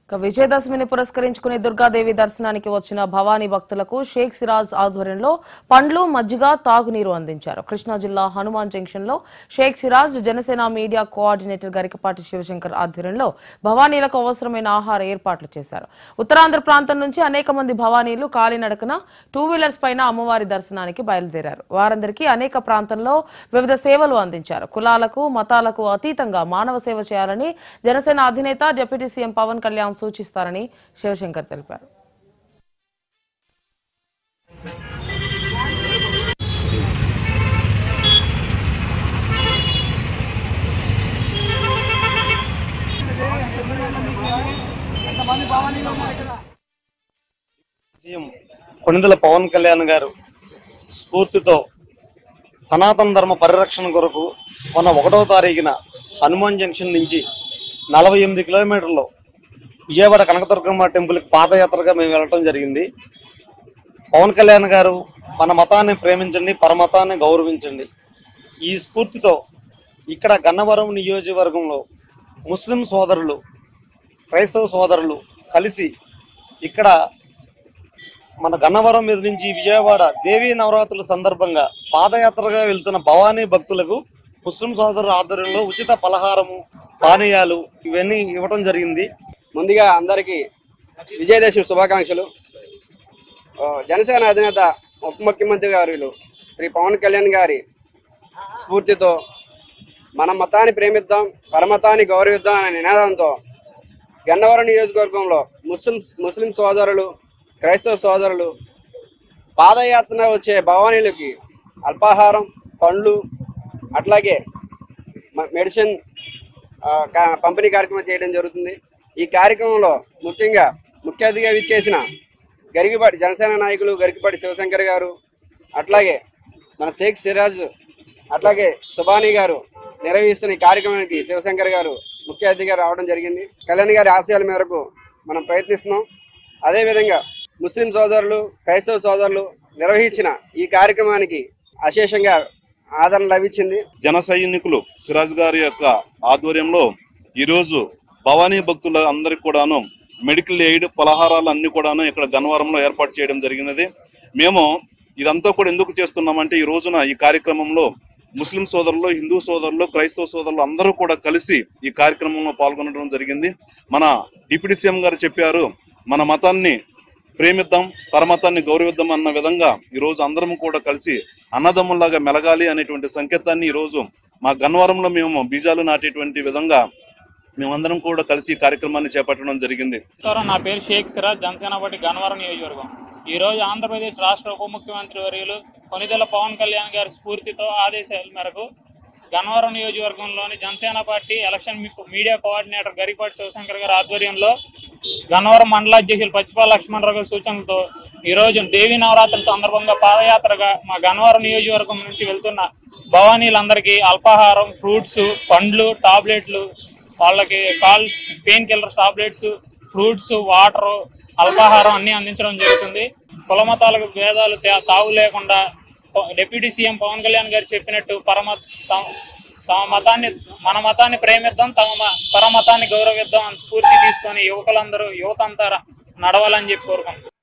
ఇక విజయదశమిని పురస్కరించుకుని దుర్గాదేవి దర్శనానికి వచ్చిన భవానీ భక్తులకు షేక్ సిరాజ్ ఆధ్వర్యంలో పండ్లు మజ్జిగ తాగునీరు అందించారు కృష్ణా జిల్లా హనుమాన్ జంక్షన్ లో షేక్ సిరాజ్ జనసేన మీడియా కోఆర్డినేటర్ గరికపాటి శివశంకర్ ఆధ్వర్యంలో భవానీలకు అవసరమైన ఆహార ఏర్పాట్లు చేశారు ఉత్తరాంధ్ర ప్రాంతం నుంచి అనేక మంది భవానీలు కాలినడకన టూ వీలర్స్ పైన అమ్మవారి దర్శనానికి బయలుదేరారు వారందరికీ అనేక ప్రాంతంలో వివిధ సేవలు అందించారు కులాలకు మతాలకు అతీతంగా మానవ సేవ చేయాలని జనసేన అధినేత డిప్యూటీ సీఎం పవన్ కళ్యాణ్ సూచిస్తారని శివశంకర్ తెలిపారు సీఎం కొణిదెల పవన్ కళ్యాణ్ గారు స్ఫూర్తితో సనాతన ధర్మ పరిరక్షణ కొరకు మొన్న ఒకటవ తారీఖున హనుమాన్ జంక్షన్ నుంచి నలభై ఎనిమిది కిలోమీటర్లు విజయవాడ కనకదుర్గమ్మ టెంపుల్కి పాదయాత్రగా మేము వెళ్ళటం జరిగింది పవన్ కళ్యాణ్ గారు మన మతాన్ని ప్రేమించండి పరమతాన్ని గౌరవించండి ఈ స్ఫూర్తితో ఇక్కడ గన్నవరం నియోజకవర్గంలో ముస్లిం సోదరులు క్రైస్తవ సోదరులు కలిసి ఇక్కడ మన గన్నవరం మీద నుంచి విజయవాడ దేవీ నవరాత్రుల సందర్భంగా పాదయాత్రగా వెళ్తున్న భవానీ భక్తులకు ముస్లిం సోదరుల ఆధ్వర్యంలో ఉచిత పలహారము పానీయాలు ఇవన్నీ ఇవ్వడం జరిగింది ముందుగా అందరికీ విజయదశమి శుభాకాంక్షలు ఆ, జనసేన అధినేత ఉప ముఖ్యమంత్రి గారు శ్రీ పవన్ కళ్యాణ్ గారి స్ఫూర్తితో మన మతాన్ని ప్రేమిద్దాం పరమతాన్ని గౌరవిద్దాం అనే నినాదంతో గన్నవరం నియోజకవర్గంలో ముస్లిం ముస్లిం సోదరులు క్రైస్తవ సోదరులు పాదయాత్ర వచ్చే భవానీలకి అల్పాహారం పండ్లు అట్లాగే మ- మెడిసిన్ ఆ, కా- పంపిణీ కార్యక్రమం చేయడం జరుగుతుంది ఈ కార్యక్రమంలో ముఖ్యంగా ముఖ్య అతిథిగా విచ్చేసిన గరికిపాటి జనసేన నాయకులు గరికిపాటి శివశంకర్ గారు అట్లాగే మన షేక్ సిరాజ్ అట్లాగే సుబానీ గారు నిర్వహిస్తున్న ఈ కార్యక్రమానికి శివశంకర్ గారు ముఖ్య అతిథిగా రావడం జరిగింది కళ్యాణ్ గారి ఆశయాల మేరకు మనం ప్రయత్నిస్తున్నాం అదేవిధంగా ముస్లిం సోదరులు క్రైస్తవ సోదరులు నిర్వహించిన ఈ కార్యక్రమానికి అశేషంగా ఆదరణ లభించింది జన సైనికులు సిరాజ్ గారి యొక్క ఆధ్వర్యంలో ఈరోజు భవానీ భక్తుల అందరికి కూడాను మెడికల్ ఎయిడ్ పలహారాలు అన్ని కూడాను ఇక్కడ గన్నవరంలో ఏర్పాటు చేయడం జరిగినది మేము ఇదంతా కూడా ఎందుకు చేస్తున్నామంటే ఈ రోజున ఈ కార్యక్రమంలో ముస్లిం సోదరులు హిందూ సోదరులు క్రైస్తవ సోదరులు అందరూ కూడా కలిసి ఈ కార్యక్రమంలో పాల్గొనడం జరిగింది మన డిప్యూటీ సీఎం గారు చెప్పారు మన మతాన్ని ప్రేమిద్దాం పరమతాన్ని గౌరవిద్దాం అన్న విధంగా ఈ రోజు అందరం కూడా కలిసి అన్నదమ్ముల్లాగా మెలగాలి అనేటువంటి సంకేతాన్ని ఈ రోజు మా గన్నవరంలో మేము బీజాలు నాటేటువంటి విధంగా మేమందరం కూడా కలిసి ఈ కార్యక్రమాన్ని చేపట్టడం జరిగింది నమస్కారం నా పేరు షేక్ సిరాజ్ జనసేన పార్టీ గన్నవరం నియోజకవర్గం ఈ రోజు ఆంధ్రప్రదేశ్ రాష్ట్ర ఉప ముఖ్యమంత్రి వర్యులు కొనిదెల పవన్ కళ్యాణ్ గారి స్ఫూర్తితో ఆదేశాల మేరకు గన్నవరం నియోజకవర్గంలోని జనసేన పార్టీ ఎలక్షన్ మీ- మీడియా కోఆర్డినేటర్ గరిపాటి శివశంకర్ గారి ఆధ్వర్యంలో గన్నవరం మండలాధ్యక్షులు పచ్చిపాల లక్ష్మణరావు గారి సూచనలతో ఈ రోజు దేవీ నవరాత్రుల సందర్భంగా పాదయాత్రగా మా గన్నవరం నియోజకవర్గం నుంచి వెళ్తున్న భవానీలందరికీ అల్పాహారం ఫ్రూట్స్ పండ్లు టాబ్లెట్లు వాళ్ళకి కాల్ pain killers tablets fruits water అల్పాహారం అన్ని అందించడం జరుగుతుంది కుల మతాలకు భేదాలు తే- తావు లేకుండా ప- డిప్యూటీ సీఎం పవన్ కళ్యాణ్ గారు చెప్పినట్టు పరమ తమ- తమ మతాన్ని మన మతాన్ని ప్రేమిద్దాం తమ మ- పరమతాన్ని గౌరవిద్దాం అని స్ఫూర్తి తీసుకొని యువకులందరూ యువత అంతా నడవాలని చెప్పి కోరుకుంటున్నాం